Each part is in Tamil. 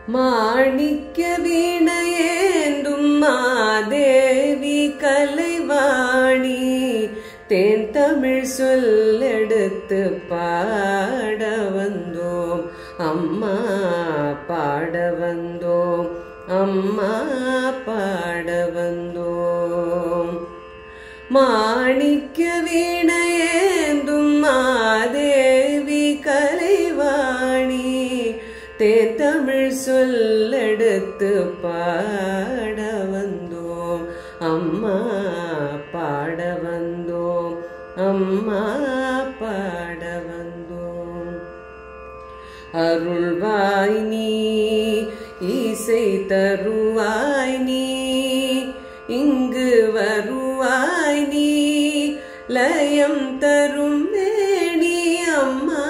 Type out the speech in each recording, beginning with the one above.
மாணிக்க வீணையேந்தும் மாதேவி கலைவாணி தேன் தமிழ் சொல்லெடுத்து பாட வந்தோம் அம்மா பாட வந்தோம் அம்மா பாட வந்தோம் மாணிக்க வீணையேந்தும் மாதேவி கலைவாணி தேன் தமிழ் சொல்லெடுத்து பாட வந்தோம் அம்மா பாட வந்தோம் அம்மா பாட வந்தோம் அருள்வாய் நீ இசை தருவாய் நீ இங்கு வருவாய் நீ லயம் தரும் வேணி அம்மா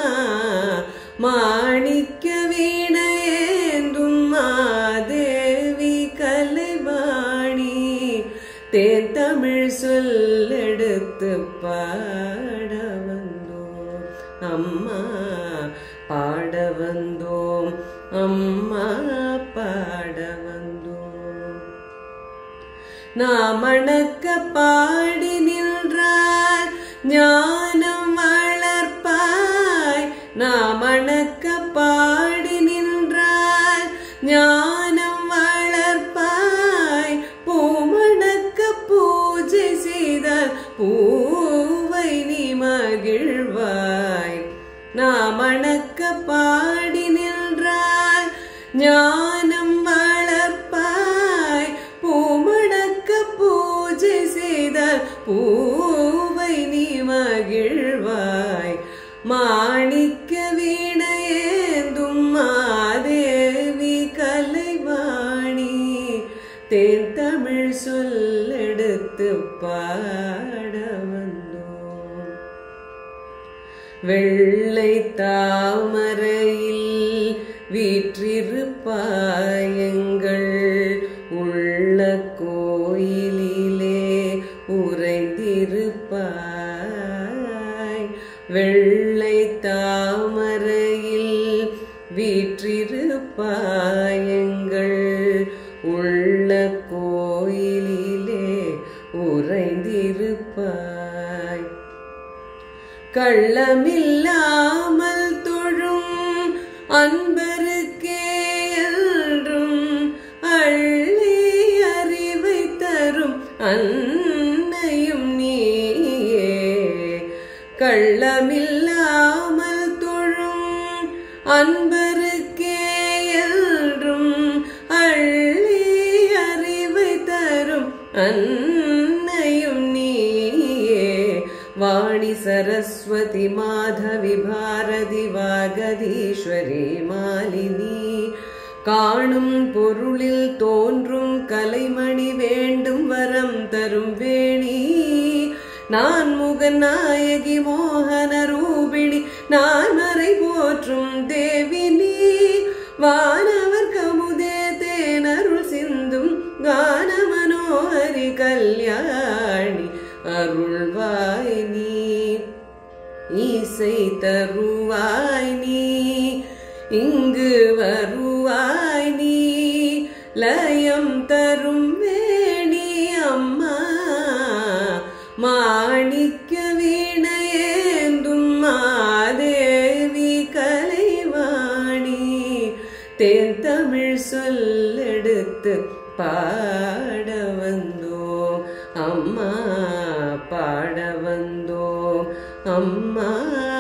மாணிக்க வீணையேந்தும் மாதேவி கலைவாணி தேன் தமிழ் சொல்லெடுத்து பாட வந்தோம் அம்மா பாட வந்தோம் அம்மா பாட வந்தோம் நாமணக்க பாடி நின்றார் ஞானம் வளர்ப்பாய் நாமணக்க பாடி நின்றார் ஞானம் வளர்ப்பாய் பூமணக்க பூஜை செய்தால் பூவை நீ மகிழ்வாய் நாமணக்க பாடி நின்றாய் ஞானம் வளர்ப்பாய் பூமணக்க பூஜை செய்தால் பூவை நீ மகிழ்வாய் மாணிக்க வீணையேந்தும் மாதேவி கலைவாணி தேன் தமிழ் சொல்லெடுத்து பாட வந்தோம் வெள்ளை தாமரையில் வீற்றிருப்பாயங்கள் உள்ள கோயிலிலே உறைந்திருப்பாய் வெள்ளை தாமரையில் வீற்றிருப்பாயங்கள் உள்ள கோயிலிலே உறைந்திருப்பாய் கள்ளமில்லாமல் தொழும் அன்பருக்கே என்றும் அள்ளி அறிவை தரும் அன்னையும் நீயே கள்ளமில்லாமல் தொழும் அன்பருக்கே என்றும் அள்ளி அறிவை தரும் அன்னையும் நீயே வாணி சரஸ்வதி மாதவி பாரதி வாகதீஸ்வரி மாலினி காணும் பொருளில் தோன்றும் கலைமணி வேண்டும் வரம் தரும் வேணி நான் முகநாயகி மோகன ரூபிணி நான் மறை போற்றும் தேவி நீ வானவர் கமுதே தேனருள் சிந்தும் கான மனோஹரி கல்யாணி அருள்வாய் நீ இசை தருவாய் நீ இங்கு வருவாய் நீ லயம் தரும் வேணி அம்மா மாணிக்க வீணையேந்தும் மாதேவி கலைவாணி தேன் தமிழ் சொல்லெடுத்து பாட வந்தோம் அம்மா பாட வந்தோம் அம்மா